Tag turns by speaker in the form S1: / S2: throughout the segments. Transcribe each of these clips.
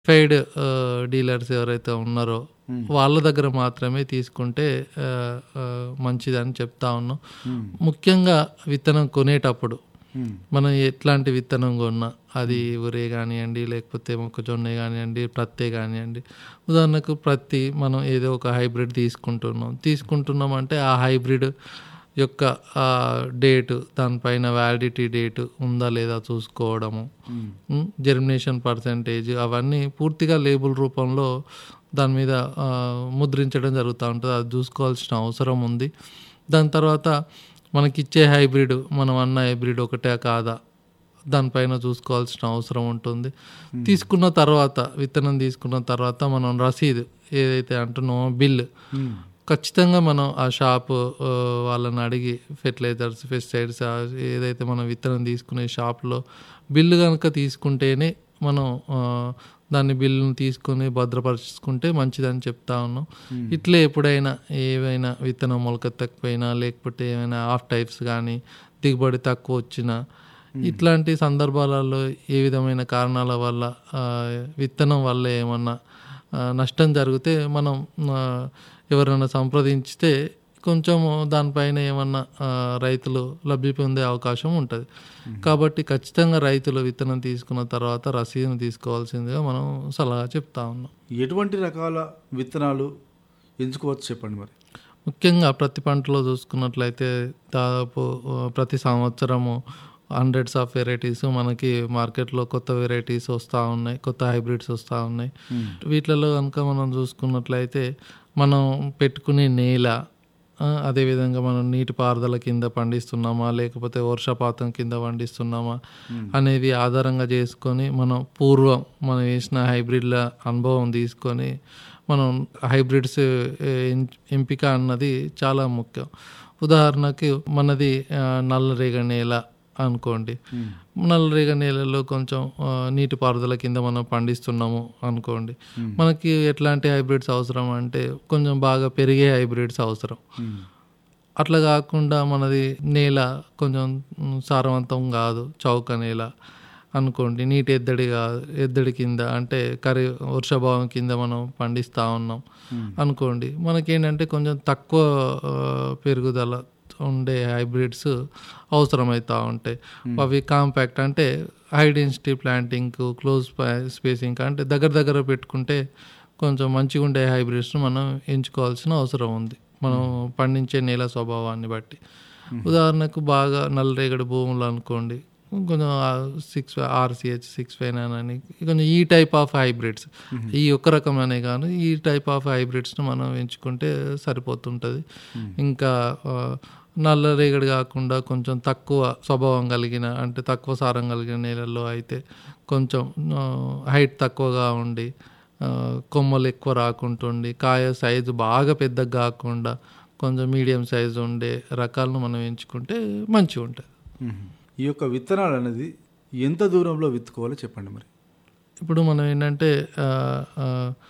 S1: Certified ఆహ్, dealers ఎవరైతే ఉన్నారో
S2: హ్మ్.
S1: వాళ్ళ దగ్గర మాత్రమే తీసుకుంటే ఆహ్, ఆహ్, మంచిదని చెప్తా ఉన్నాం.
S2: హ్మ్.
S1: ముఖ్యంగా విత్తనం కొనేటప్పుడు
S2: హ్మ్.
S1: మనం ఎట్లాంటి విత్తనం కొన్నా అది వరే కానివ్వండి లేకపోతే మొక్కజొన్న కానివ్వండి ప్రత్తే కానివ్వండి ఉదాహరణకు ప్రత్తి మనం ఏదో ఒక హైబ్రిడ్ తీసుకుంటున్నాం తీసుకుంటున్నాం అంటే ఆ హైబ్రిడ్ యొక్క ఆ డేటు దానిపైన వ్యాలిడిటీ డేటు ఉందా లేదా చూసుకోవడము
S2: హ్మ్.
S1: జెర్మినేషన్ పర్సంటేజ్ అవన్నీ పూర్తిగా లేబుల్ రూపంలో దాని మీద ఆ, ముద్రించడం జరుగుతూ ఉంటుంది అది చూసుకోవాల్సిన అవసరం ఉంది దాని తర్వాత మనకిచ్చే హైబ్రిడ్ మనం అన్న హైబ్రిడ్ ఒకటే కాదా దానిపైన చూసుకోవాల్సిన అవసరం ఉంటుంది తీసుకున్న తర్వాత విత్తనం తీసుకున్న తర్వాత మనం రసీదు ఏదైతే అంటున్నామో బిల్
S2: హ్మ్.
S1: ఖచ్చితంగా మనం ఆ షాప్ ఆ, వాళ్ళని అడిగి ఫెర్టిలైజర్స్ పెస్టిసైడ్స్ ఏదైతే మనం విత్తనం తీసుకునే షాప్లో బిల్లు కనుక తీసుకుంటేనే మనం ఆ, దాన్ని బిల్లును తీసుకొని భద్రపరుచుకుంటే మంచిదని చెప్తా ఉన్నాం ఇట్లే ఎప్పుడైనా ఏవైనా విత్తనం మొలకెత్తకపోయినా లేకపోతే ఏమైనా ఆఫ్ టైప్స్ కానీ దిగుబడి తక్కువ వచ్చినా ఇట్లాంటి సందర్భాలలో ఏ విధమైన కారణాల వల్ల ఆ, విత్తనం వల్ల ఏమన్నా ఆ, నష్టం జరిగితే మనం ఆ, ఎవరైనా సంప్రదించితే కొంచెం దానిపైన ఏమన్నా ఆ, రైతులు లబ్ధి పొందే అవకాశం ఉంటుంది కాబట్టి ఖచ్చితంగా రైతులు విత్తనం తీసుకున్న తర్వాత రసీదును తీసుకోవాల్సిందిగా మనం సలహా చెప్తా ఉన్నాం
S2: ఎటువంటి రకాల విత్తనాలు ఎంచుకోవచ్చు చెప్పండి మరి
S1: ముఖ్యంగా ప్రతి పంటలో చూసుకున్నట్లయితే దాదాపు ఆ, ప్రతి సంవత్సరము హండ్రెడ్స్ ఆఫ్ వెరైటీస్ మనకి మార్కెట్లో కొత్త వెరైటీస్ వస్తూ ఉన్నాయి కొత్త హైబ్రిడ్స్ వస్తూ ఉన్నాయి వీటిలలో కనుక మనం చూసుకున్నట్లయితే మనం పెట్టుకునే నేల ఆ, అదేవిధంగా మనం నీటిపారుదల కింద పండిస్తున్నామా లేకపోతే వర్షపాతం కింద పండిస్తున్నామా అనేది ఆధారంగా చేసుకొని మనం పూర్వం మనం వేసిన హైబ్రిడ్ల అనుభవం తీసుకొని మనం హైబ్రిడ్స్ ఏ, ఎం- ఎంపిక అన్నది చాలా ముఖ్యం ఉదాహరణకి మనది ఆ, నల్లరేగ నేల అనుకోండి నల్లరేగ నేలలో కొంచెం ఆ, నీటిపారుదల కింద మనం పండిస్తున్నాము అనుకోండి మనకి ఎట్లాంటి హైబ్రిడ్స్ అవసరం అంటే కొంచెం బాగా పెరిగే హైబ్రిడ్స్ అవసరం
S2: హ్మ్.
S1: అట్లా కాకుండా మనది నేల కొంచెం మ్, సారవంతం కాదు చౌక నేల అనుకోండి నీటి ఎద్దడి కాదు ఎద్దడి కింద అంటే కరి వర్షాభావం కింద మనం పండిస్తూ ఉన్నాం అనుకోండి మనకేంటంటే కొంచెం తక్కువ ఆ, పెరుగుదల ఉండే హైబ్రిడ్స్ అవసరమవుతూ ఉంటాయి అవి కాంపాక్ట్ అంటే high density planting close spacing అంటే దగ్గర దగ్గర పెట్టుకుంటే కొంచెం మంచిగా ఉండే హైబ్రిడ్స్ను మనం ఎంచుకోవాల్సిన అవసరం ఉంది మనం పండించే నేల స్వభావాన్ని బట్టి ఉదాహరణకు బాగా నల్లరేగడి భూములు అనుకోండి కొంచెం six RCH six five nine అని కొంచెం ఈ టైప్ ఆఫ్ హైబ్రిడ్స్ ఈ ఒక్క రకమనే కాను ఈ టైప్ ఆఫ్ హైబ్రిడ్స్ను మనం ఎంచుకుంటే సరిపోతుంటుంది ఇంకా ఆ, నల్లరేగడి కాకుండా కొంచెం తక్కువ స్వభావం కలిగిన అంటే తక్కువ సారం కలిగిన నేలల్లో అయితే కొంచెం హైట్ తక్కువగా ఉండి ఆ, కొమ్మలు ఎక్కువ రాకుంటుండి కాయ సైజు బాగా పెద్దగా కాకుండా కొంచెం మీడియం సైజు ఉండే రకాలను మనం ఎంచుకుంటే మంచిగా ఉంటుంది
S2: హ్మ్. ఈ యొక్క విత్తనాలు అనేది ఎంత దూరంలో విత్తుకోవాలో చెప్పండి మరి
S1: ఇప్పుడు మనం ఏంటంటే ఆ, ఆ,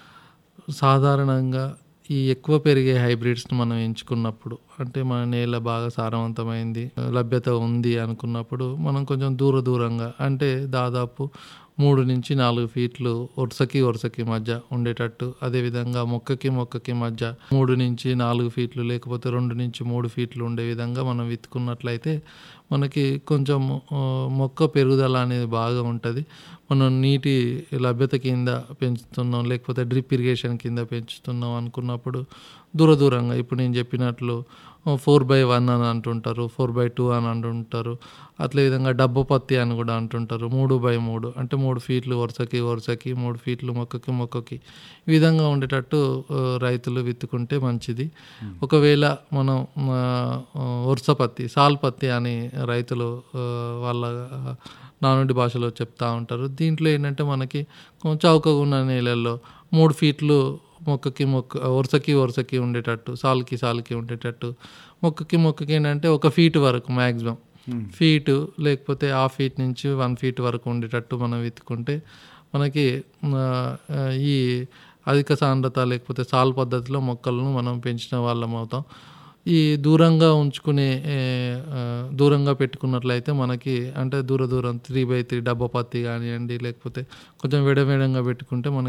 S1: సాధారణంగా ఈ ఎక్కువ పెరిగే హైబ్రిడ్స్ని మనం ఎంచుకున్నప్పుడు అంటే మన నేల బాగా సారవంతమైంది లభ్యత ఉంది అనుకున్నప్పుడు మనం కొంచెం దూర దూరంగా అంటే దాదాపు మూడు నుంచి నాలుగు ఫీట్లు వరుసకి వరుసకి మధ్య ఉండేటట్టు అదేవిధంగా మొక్కకి మొక్కకి మధ్య మూడు నుంచి నాలుగు ఫీట్లు లేకపోతే రెండు నుంచి మూడు ఫీట్లు ఉండే విధంగా మనం విత్తుకున్నట్లయితే మనకి కొంచెం ఆ, మొక్క పెరుగుదల అనేది బాగా ఉంటుంది మనం నీటి లభ్యత కింద పెంచుతున్నాం లేకపోతే డ్రిప్ ఇరిగేషన్ కింద పెంచుతున్నాం అనుకున్నప్పుడు దూర దూరంగా ఇప్పుడు నేను చెప్పినట్లు ఫోర్ బై వన్ అని అంటుంటారు ఫోర్ బై టూ అని అంటుంటారు అట్లే విధంగా డబ్బు పత్తి అని కూడా అంటుంటారు మూడు బై మూడు అంటే మూడు ఫీట్లు వరుసకి వరుసకి మూడు ఫీట్లు మొక్కకి మొక్కకి ఈ విధంగా ఉండేటట్టు ఆ, రైతులు విత్తుకుంటే మంచిది ఒకవేళ మనం ఆ, ఆ, వరుస పత్తి సాల్ పత్తి అని రైతులు ఆ, వాళ్ళ నానుడి భాషలో చెప్తా ఉంటారు దీంట్లో ఏంటంటే మనకి కొంచెం చౌకగా ఉన్న నేలల్లో మూడు ఫీట్లు మొక్కకి మొక్క వరుసకి వరుసకి ఉండేటట్టు సాల్కి సాల్కి ఉండేటట్టు మొక్కకి మొక్కకి ఏంటంటే ఒక ఫీట్ వరకు మ్యాక్సిమం ఫీటు లేకపోతే హాఫ్ ఫీట్ నుంచి వన్ ఫీట్ వరకు ఉండేటట్టు మనం వెతుకుంటే మనకి ఆ, ఆ, ఈ అధిక సాంద్రత లేకపోతే సాల్ పద్ధతిలో మొక్కలను మనం పెంచిన వాళ్ళం అవుతాం ఈ దూరంగా ఉంచుకునే ఏ, ఆ, దూరంగా పెట్టుకున్నట్లయితే మనకి అంటే దూర దూరం త్రీ బై త్రీ డబ్బా పత్తి కానివ్వండి లేకపోతే కొంచెం విడవేడంగా పెట్టుకుంటే మనకి